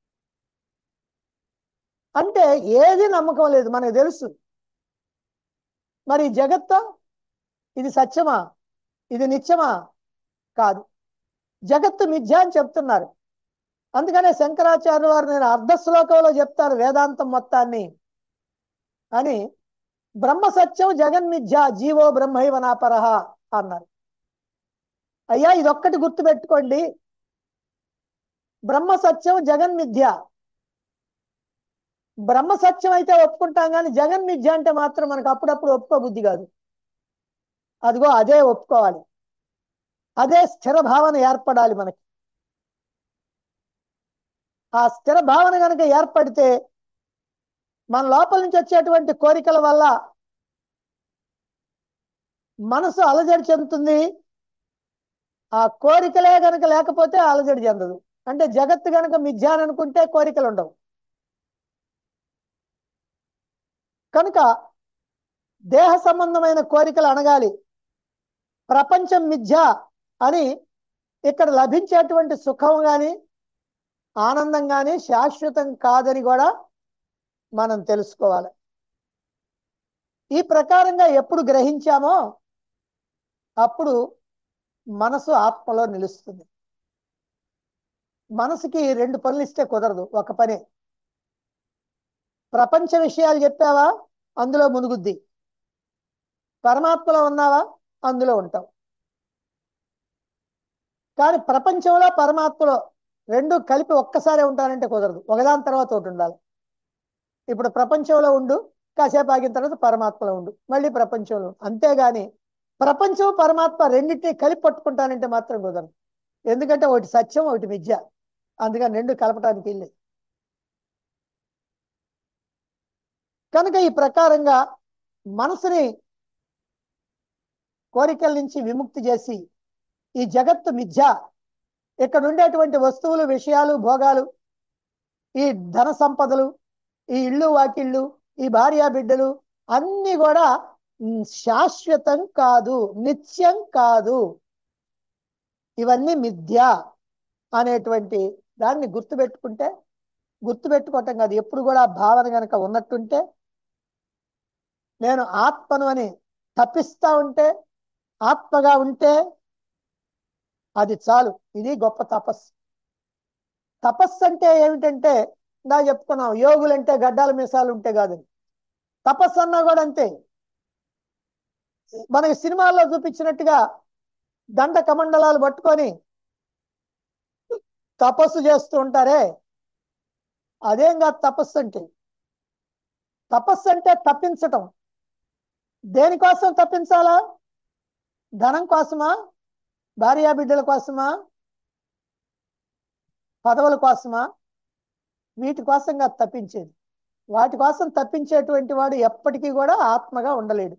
అంటే ఏది నమ్మకం లేదు మనకు తెలుసు మరి ఈ జగత్తా ఇది సత్యమా ఇది నిత్యమా కాదు జగత్తు మిథ్య అని చెప్తున్నారు అందుకనే శంకరాచార్య వారు నేను అర్ధ శ్లోకంలో చెప్తారు వేదాంతం మొత్తాన్ని అని బ్రహ్మ సత్యం జగన్మిథ్య జీవో బ్రహ్మైవ నాపరహ అన్నారు అయ్యా ఇదొక్కటి గుర్తుపెట్టుకోండి బ్రహ్మ సత్యం జగన్మిథ్య బ్రహ్మ సత్యం అయితే ఒప్పుకుంటాం కానీ జగన్మిథ్య అంటే మాత్రం మనకు అప్పుడప్పుడు ఒప్పుకో బుద్ధి కాదు అదిగో అదే ఒప్పుకోవాలి అదే స్థిర భావన ఏర్పడాలి మనకి ఆ స్థిర భావన కనుక ఏర్పడితే మన లోపల నుంచి వచ్చేటువంటి కోరికల వల్ల మనసు అలజడి చెందుతుంది ఆ కోరికలే గనక లేకపోతే అలజడి చెందదు అంటే జగత్తు గనక మిథ్య అని అనుకుంటే కోరికలు ఉండవు కనుక దేహ సంబంధమైన కోరికలు అనగాలి ప్రపంచం మిథ్య అని ఇక్కడ లభించేటువంటి సుఖం కానీ ఆనందం కానీ శాశ్వతం కాదని కూడా మనం తెలుసుకోవాలి ఈ ప్రకారంగా ఎప్పుడు గ్రహించామో అప్పుడు మనసు ఆత్మలో నిలుస్తుంది మనసుకి రెండు పనులు ఇస్తే కుదరదు ఒక పనే ప్రపంచ విషయాలు చెప్పావా అందులో మునుగుద్ది పరమాత్మలో ఉన్నావా అందులో ఉంటావు కానీ ప్రపంచంలో పరమాత్మలో రెండు కలిపి ఒక్కసారే ఉంటానంటే కుదరదు ఒకదాని తర్వాత ఒకటి ఉండాలి ఇప్పుడు ప్రపంచంలో ఉండు కాసేపు ఆగిన తర్వాత పరమాత్మలో ఉండు మళ్ళీ ప్రపంచంలో ఉండు. అంతేగాని ప్రపంచం పరమాత్మ రెండింటినీ కలిపి పట్టుకుంటానంటే మాత్రం కుదరదు ఎందుకంటే ఒకటి సత్యం ఒకటి విద్య అందుకని రెండు కలపడానికి వెళ్ళి కనుక ఈ ప్రకారంగా మనసుని కోరికల నుంచి విముక్తి చేసి ఈ జగత్తు మిథ్య ఇక్కడ ఉండేటువంటి వస్తువులు విషయాలు భోగాలు ఈ ధన సంపదలు ఈ ఇళ్ళు వాకిళ్ళు ఈ భార్యా బిడ్డలు అన్ని కూడా ఉమ్, శాశ్వతం కాదు నిత్యం కాదు ఇవన్నీ మిథ్య అనేటువంటి దాన్ని గుర్తుపెట్టుకుంటే గుర్తుపెట్టుకోవటం కాదు ఎప్పుడు కూడా ఆ భావన కనుక ఉన్నట్టుంటే నేను ఆత్మను అని తప్పిస్తా ఉంటే ఆత్మగా ఉంటే అది చాలు ఇది గొప్ప తపస్సు తపస్సు అంటే ఏమిటంటే ఇందా చెప్పుకున్నాం యోగులంటే గడ్డాల మీసాలు ఉంటే కాదు తపస్సు అన్నా కూడా అంతే మనకి సినిమాల్లో చూపించినట్టుగా దండ కమండలాలు పట్టుకొని తపస్సు చేస్తూ ఉంటారే అదేం కాదు తపస్సు అంటే తపస్సు అంటే తప్పించటం దేనికోసం తప్పించాలా ధనం కోసమా భార్యా బిడ్డల కోసమా పదవుల కోసమా వీటి కోసం కాదు తప్పించేది వాటి కోసం తప్పించేటువంటి వాడు ఎప్పటికీ కూడా ఆత్మగా ఉండలేడు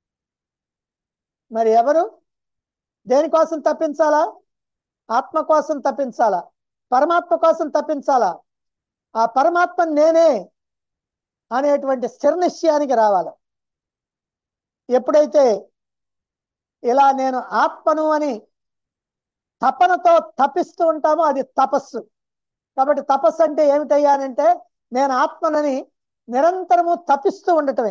మరి ఎవరు దేనికోసం తప్పించాలా ఆత్మ కోసం తప్పించాలా పరమాత్మ కోసం తప్పించాలా ఆ పరమాత్మ నేనే అనేటువంటి స్థిర నిశ్చయానికి రావాలి ఎప్పుడైతే ఇలా నేను ఆత్మను అని తపనతో తప్పిస్తూ ఉంటామో అది తపస్సు కాబట్టి తపస్సు అంటే ఏమిటయ్యానంటే నేను ఆత్మనని నిరంతరము తప్పిస్తూ ఉండటమే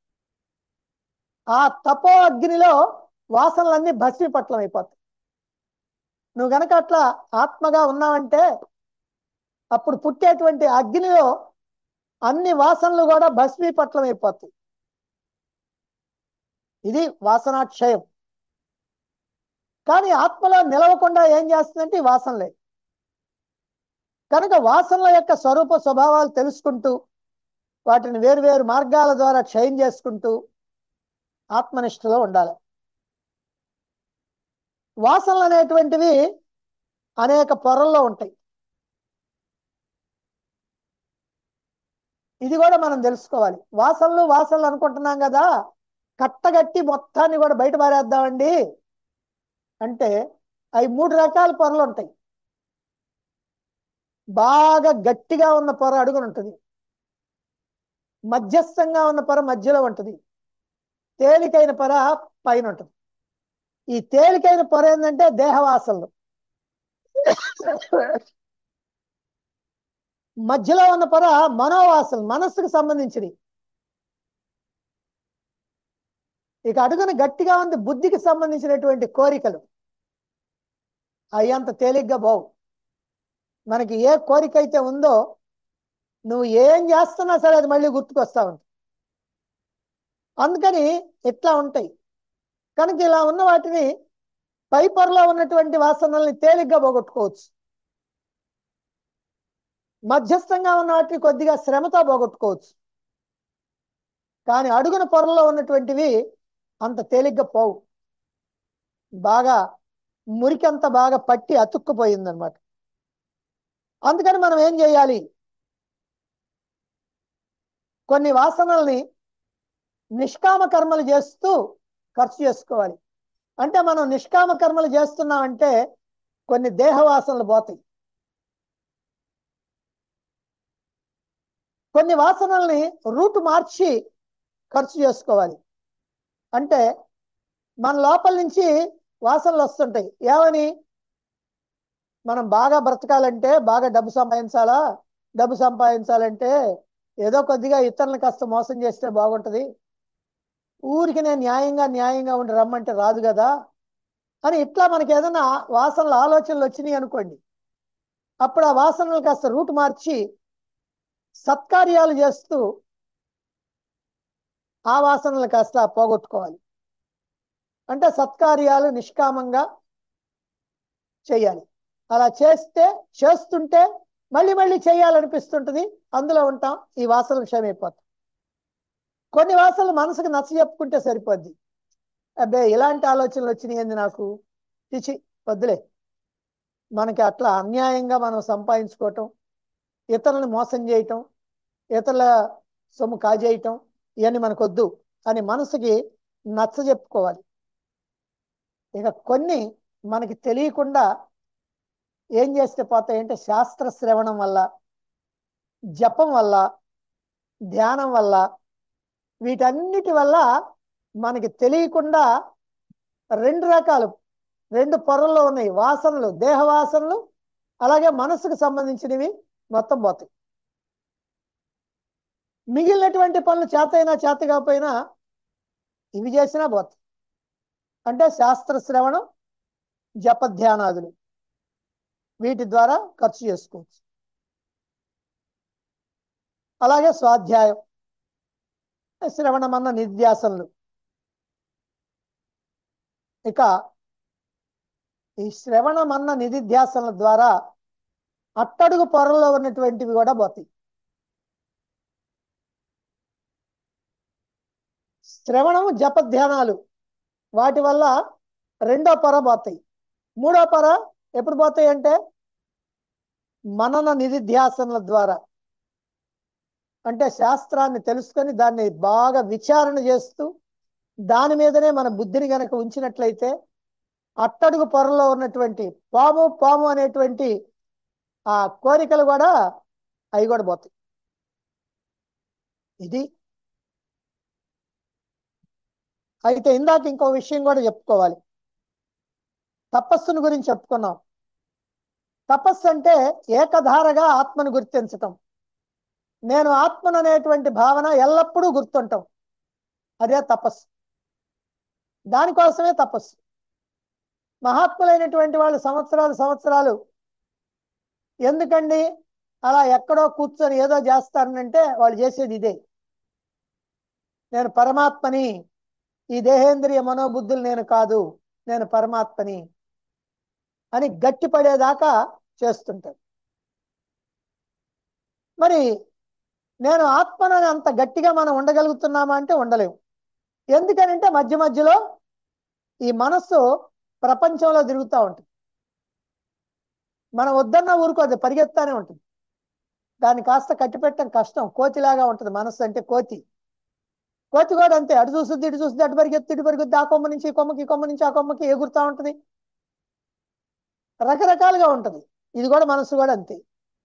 ఆ తపో అగ్నిలో వాసనలన్నీ భస్మీపట్లం అయిపోతాయి నువ్వు గనక అట్లా ఆత్మగా ఉన్నావంటే అప్పుడు పుట్టేటువంటి అగ్నిలో అన్ని వాసనలు కూడా భస్మీపట్లం అయిపోతాయి ఇది వాసనాక్షయం కానీ ఆత్మలో నిలవకుండా ఏం చేస్తుందంటే ఈ వాసనలే కనుక వాసనల యొక్క స్వరూప స్వభావాలు తెలుసుకుంటూ వాటిని వేరువేరు మార్గాల ద్వారా క్షయం చేసుకుంటూ ఆత్మనిష్టలో ఉండాలి వాసనలు అనేటువంటివి అనేక పొరల్లో ఉంటాయి ఇది కూడా మనం తెలుసుకోవాలి వాసనలు వాసనలు అనుకుంటున్నాం కదా కట్టగట్టి మొత్తాన్ని కూడా బయట పారేద్దామండి అంటే అవి మూడు రకాల పొరలు ఉంటాయి బాగా గట్టిగా ఉన్న పొర అడుగున ఉంటుంది మధ్యస్థంగా ఉన్న పొర మధ్యలో ఉంటుంది తేలికైన పొర పైన ఉంటుంది ఈ తేలికైన పొర ఏంటంటే దేహవాసనలు మధ్యలో ఉన్న పొర మనోవాసనలు మనస్సుకు సంబంధించినవి ఇక అడుగున గట్టిగా ఉంది బుద్ధికి సంబంధించినటువంటి కోరికలు అవి అంత తేలిగ్గా బావు మనకి ఏ కోరిక అయితే ఉందో నువ్వు ఏం చేస్తున్నా సరే అది మళ్ళీ గుర్తుకొస్తా ఉంటుంది అందుకని ఇట్లా ఉంటాయి కనుక ఇలా ఉన్న వాటిని పై పొరలో ఉన్నటువంటి వాసనల్ని తేలిగ్గా పోగొట్టుకోవచ్చు మధ్యస్థంగా ఉన్న వాటిని కొద్దిగా శ్రమతో పోగొట్టుకోవచ్చు కానీ అడుగున పొరలో ఉన్నటువంటివి అంత తేలిగ్గా పోవు బాగా మురికంతా బాగా పట్టి అతుక్కుపోయిందనమాట అందుకని మనం ఏం చేయాలి కొన్ని వాసనల్ని నిష్కామ కర్మలు చేస్తూ ఖర్చు చేసుకోవాలి అంటే మనం నిష్కామ కర్మలు చేస్తున్నామంటే కొన్ని దేహ వాసనలు పోతాయి కొన్ని వాసనల్ని రూటు మార్చి ఖర్చు చేసుకోవాలి అంటే మన లోపల నుంచి వాసనలు వస్తుంటాయి ఏమని మనం బాగా బ్రతకాలంటే బాగా డబ్బు సంపాదించాలా డబ్బు సంపాదించాలంటే ఏదో కొద్దిగా ఇతరులను కాస్త మోసం చేస్తే బాగుంటది ఊరికి నేను న్యాయంగా న్యాయంగా ఉండి రమ్మంటే రాదు కదా అని ఇట్లా మనకి ఏదైనా వాసనలు ఆలోచనలు వచ్చినాయి అనుకోండి అప్పుడు ఆ వాసనలు కాస్త రూట్ మార్చి సత్కార్యాలు చేస్తూ ఆ వాసనలు కాస్త పోగొట్టుకోవాలి అంటే సత్కార్యాలు నిష్కామంగా చేయాలి అలా చేస్తే చేస్తుంటే మళ్ళీ మళ్ళీ చేయాలనిపిస్తుంటుంది అందులో ఉంటాం ఈ వాసనలు క్షమైపోతాం కొన్ని వాసనలు మనసుకు నచ్చ చెప్పుకుంటే సరిపోద్ది అబ్బే ఇలాంటి ఆలోచనలు వచ్చినాయి నాకు చిచి వద్దులే మనకి అట్లా అన్యాయంగా మనం సంపాదించుకోవటం ఇతరులను మోసం చేయటం ఇతరుల సొమ్ము కాజేయటం ఇవన్నీ మనకొద్దు అని మనసుకి నచ్చ చెప్పుకోవాలి ఇక కొన్ని మనకి తెలియకుండా ఏం చేస్తే పోతాయి అంటే శాస్త్ర శ్రవణం వల్ల జపం వల్ల ధ్యానం వల్ల వీటన్నిటి వల్ల మనకి తెలియకుండా రెండు రకాలు రెండు పొరల్లో ఉన్నాయి వాసనలు దేహ వాసనలు అలాగే మనసుకు సంబంధించినవి మొత్తం పోతాయి మిగిలినటువంటి పనులు చేతైనా చేత కాకపోయినా ఇవి చేసినా పోతాయి అంటే శాస్త్ర శ్రవణం జపధ్యానాదులు వీటి ద్వారా ఖర్చు చేసుకోవచ్చు అలాగే స్వాధ్యాయం శ్రవణమన్న నిధ్యాసనలు ఇక ఈ శ్రవణమన్న నిధిధ్యాసనల ద్వారా అట్టడుగు పొరల్లో ఉన్నటువంటివి కూడా పోతాయి శ్రవణము జపధ్యానాలు వాటి వల్ల రెండో పొర పోతాయి మూడో పొర ఎప్పుడు పోతాయి అంటే మనన నిధిధ్యాసనల ద్వారా అంటే శాస్త్రాన్ని తెలుసుకొని దాన్ని బాగా విచారణ చేస్తూ దాని మీదనే మన బుద్ధిని గనక ఉంచినట్లయితే అట్టడుగు పొరలో ఉన్నటువంటి పాము పాము అనేటువంటి ఆ కోరికలు కూడా అవి కూడా పోతాయి ఇది అయితే ఇందాక ఇంకో విషయం కూడా చెప్పుకోవాలి తపస్సును గురించి చెప్పుకున్నాం తపస్సు అంటే ఏకధారగా ఆత్మను గుర్తించటం నేను ఆత్మను అనేటువంటి భావన ఎల్లప్పుడూ గుర్తుంటాం అదే తపస్సు దానికోసమే తపస్సు మహాత్ములైనటువంటి వాళ్ళు సంవత్సరాలు సంవత్సరాలు ఎందుకండి అలా ఎక్కడో కూర్చొని ఏదో చేస్తారనంటే వాళ్ళు చేసేది ఇదే నేను పరమాత్మని ఈ దేహేంద్రియ మనోబుద్ధులు నేను కాదు నేను పరమాత్మని అని గట్టిపడేదాకా చేస్తుంటారు మరి నేను ఆత్మనని అంత గట్టిగా మనం ఉండగలుగుతున్నామా అంటే ఉండలేము ఎందుకనంటే మధ్య మధ్యలో ఈ మనస్సు ప్రపంచంలో తిరుగుతూ ఉంటుంది మనం వద్దన్న ఊరుకో అది పరిగెత్తానే ఉంటుంది దాన్ని కాస్త కట్టిపెట్టడం కష్టం కోతిలాగా ఉంటుంది మనస్సు అంటే కోతి కోతి కూడా అంతే అటు చూస్తుంది ఇటు చూస్తుంది అటు పరిగెత్తి ఇటు పరిగెత్తి ఆ కొమ్మ నుంచి ఈ కొమ్మకి ఈ కొమ్మ నుంచి ఆ కొమ్మకి ఎగురుతూ ఉంటుంది రకరకాలుగా ఉంటుంది ఇది కూడా మనసు కూడా అంతే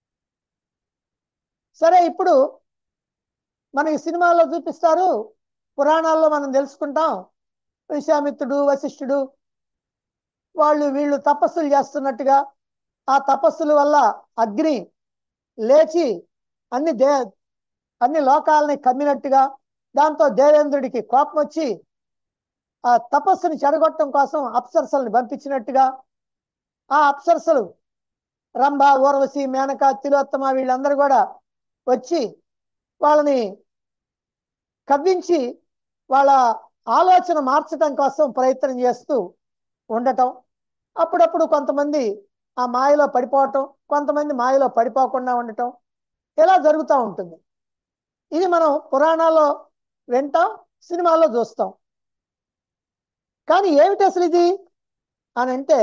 సరే ఇప్పుడు మనకి సినిమాల్లో చూపిస్తారు పురాణాల్లో మనం తెలుసుకుంటాం విశ్వామిత్రుడు వశిష్ఠుడు వాళ్ళు వీళ్ళు తపస్సులు చేస్తున్నట్టుగా ఆ తపస్సుల వల్ల అగ్ని లేచి అన్ని దే అన్ని లోకాలని కమ్మినట్టుగా దాంతో దేవేంద్రుడికి కోపం వచ్చి ఆ తపస్సుని చెడగొట్టడం కోసం అప్సరసల్ని పంపించినట్టుగా ఆ అప్సరసలు రంభ ఊర్వశి మేనక తిలోత్తమ వీళ్ళందరూ కూడా వచ్చి వాళ్ళని కవ్వించి వాళ్ళ ఆలోచన మార్చడం కోసం ప్రయత్నం చేస్తూ ఉండటం అప్పుడప్పుడు కొంతమంది ఆ మాయలో పడిపోవటం కొంతమంది మాయలో పడిపోకుండా ఉండటం ఇలా జరుగుతూ ఉంటుంది ఇది మనం పురాణాల్లో వింటాం సినిమాల్లో చూస్తాం కానీ ఏమిటి అసలు ఇది అని అంటే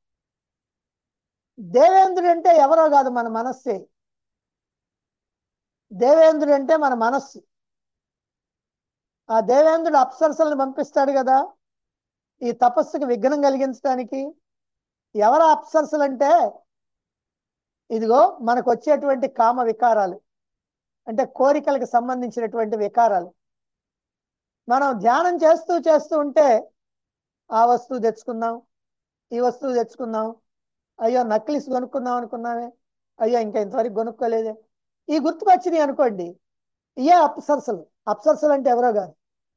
దేవేంద్రుడు అంటే ఎవరో కాదు మన మనస్సే దేవేంద్రుడు అంటే మన మనస్సు ఆ దేవేంద్రుడు అప్సరసలను పంపిస్తాడు కదా ఈ తపస్సుకు విఘ్నం కలిగించడానికి ఎవరు అప్సరసలు అంటే ఇదిగో మనకు వచ్చేటువంటి కామ వికారాలు అంటే కోరికలకు సంబంధించినటువంటి వికారాలు మనం ధ్యానం చేస్తూ చేస్తూ ఉంటే ఆ వస్తువు తెచ్చుకుందాం ఈ వస్తువు తెచ్చుకుందాం అయ్యో నక్లిస్ కొనుక్కుందాం అనుకున్నామే అయ్యో ఇంకా ఇంతవరకు కొనుక్కోలేదే ఈ గుర్తుకొచ్చినాయి అనుకోండి ఇయే అప్సరసలు అప్సరసలు అంటే ఎవరో కాదు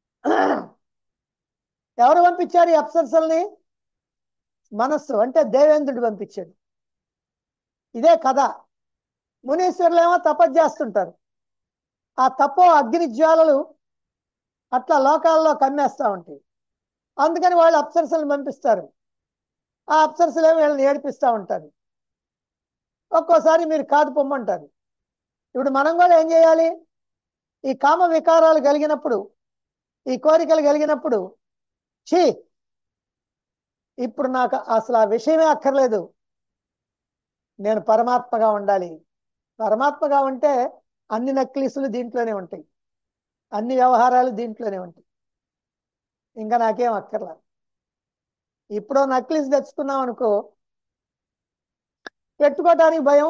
ఎవరు పంపించారు ఈ అప్సరసల్ని మనస్సు అంటే దేవేంద్రుడు పంపించాడు ఇదే కథ మునీశ్వరులు ఏమో తపస్సు చేస్తుంటారు ఆ తపో అగ్ని జ్వాలలు అట్లా లోకాల్లో కమ్మేస్తూ ఉంటాయి అందుకని వాళ్ళు అప్సరసలను పంపిస్తారు ఆ అప్సరసలు ఏమో వీళ్ళని ఏడిపిస్తూ ఉంటారు ఒక్కోసారి మీరు కాదు పొమ్మంటారు ఇప్పుడు మనం కూడా ఏం చేయాలి ఈ కామ వికారాలు కలిగినప్పుడు ఈ కోరికలు కలిగినప్పుడు ఛీ ఇప్పుడు నాకు అసలు ఆ విషయమే అక్కర్లేదు నేను పరమాత్మగా ఉండాలి పరమాత్మగా ఉంటే అన్ని నక్లీసులు దీంట్లోనే ఉంటాయి అన్ని వ్యవహారాలు దీంట్లోనే ఉంటాయి ఇంకా నాకేం అక్కర్లా ఇప్పుడు నక్లీస్ తెచ్చుకున్నాం అనుకో పెట్టుకోవటానికి భయం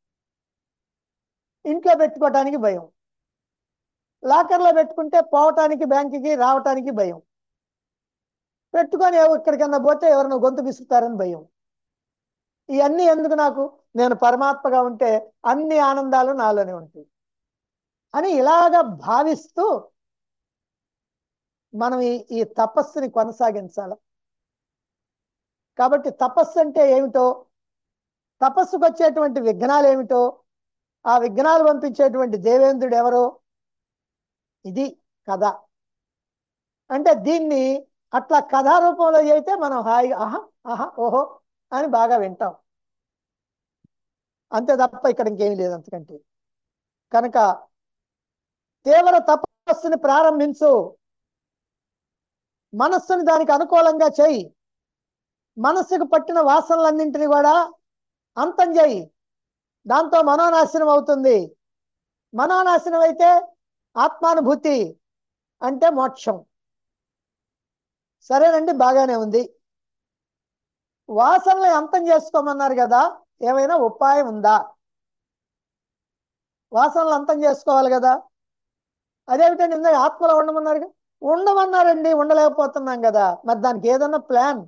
ఇంట్లో పెట్టుకోవటానికి భయం లాకర్లో పెట్టుకుంటే పోవటానికి బ్యాంకుకి రావటానికి భయం పెట్టుకొని ఎవ- ఎక్కడికన్నా పోతే ఎవరైనా గొంతు విసుకుతారని భయం ఇవన్నీ ఎందుకు నాకు నేను పరమాత్మగా ఉంటే అన్ని ఆనందాలు నాలోనే ఉంటాయి అని ఇలాగ భావిస్తూ మనం ఈ ఈ తపస్సుని కొనసాగించాలి కాబట్టి తపస్సు అంటే ఏమిటో తపస్సుకు వచ్చేటువంటి విఘ్నాలు ఏమిటో ఆ విఘ్నాలు పంపించేటువంటి దేవేంద్రుడు ఎవరో ఇది కథ అంటే దీన్ని అట్లా కథా రూపంలో అయితే మనం హాయిగా ఆహా ఆహా ఓహో అని బాగా వింటాం అంతే తప్ప ఇక్కడ ఇంకేమీ లేదు అంతకంటే కనుక తీవ్ర తపస్సుని ప్రారంభించు మనస్సుని దానికి అనుకూలంగా చేయి మనస్సుకు పట్టిన వాసనలన్నింటినీ కూడా అంతం చేయి దాంతో మనోనాశనం అవుతుంది మనోనాశనం అయితే ఆత్మానుభూతి అంటే మోక్షం సరేనండి బాగానే ఉంది వాసనలు అంతం చేసుకోమన్నారు కదా ఏమైనా ఉపాయం ఉందా వాసనలు అంతం చేసుకోవాలి కదా అదేమిటండి ఇందాక ఆత్మలో ఉండమన్నారు కదా? ఉండమన్నారండి ఉండలేకపోతున్నాం కదా మరి దానికి ఏదన్నా ప్లాన్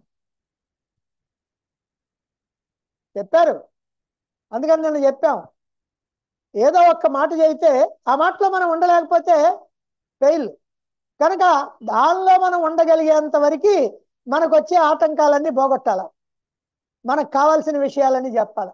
చెప్పారు అందుకని నేను చెప్పాం ఏదో ఒక్క మాట చెబితే ఆ మాటలో మనం ఉండలేకపోతే ఫెయిల్ కనుక దానిలో మనం ఉండగలిగేంత వరకు మనకు వచ్చే ఆటంకాలన్నీ పోగొట్టాల మనకు కావాల్సిన విషయాలన్నీ చెప్పాలి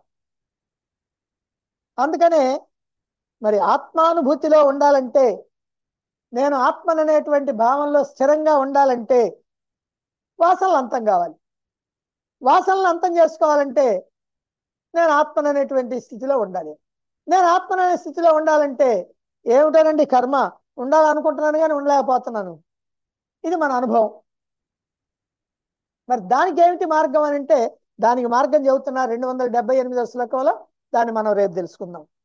అందుకనే మరి ఆత్మానుభూతిలో ఉండాలంటే నేను ఆత్మననేటువంటి భావంలో స్థిరంగా ఉండాలంటే వాసనలు అంతం కావాలి వాసనలు అంతం చేసుకోవాలంటే నేను ఆత్మననేటువంటి స్థితిలో ఉండాలి నేను ఆత్మననే స్థితిలో ఉండాలంటే ఏమిటోనండి కర్మ ఉండాలనుకుంటున్నాను కానీ ఉండలేకపోతున్నాను ఇది మన అనుభవం మరి దానికి ఏమిటి మార్గం అని అంటే దానికి మార్గం చెబుతున్నా రెండు వందల డెబ్బై ఎనిమిదో శ్లోకంలో దాన్ని మనం రేపు తెలుసుకుందాం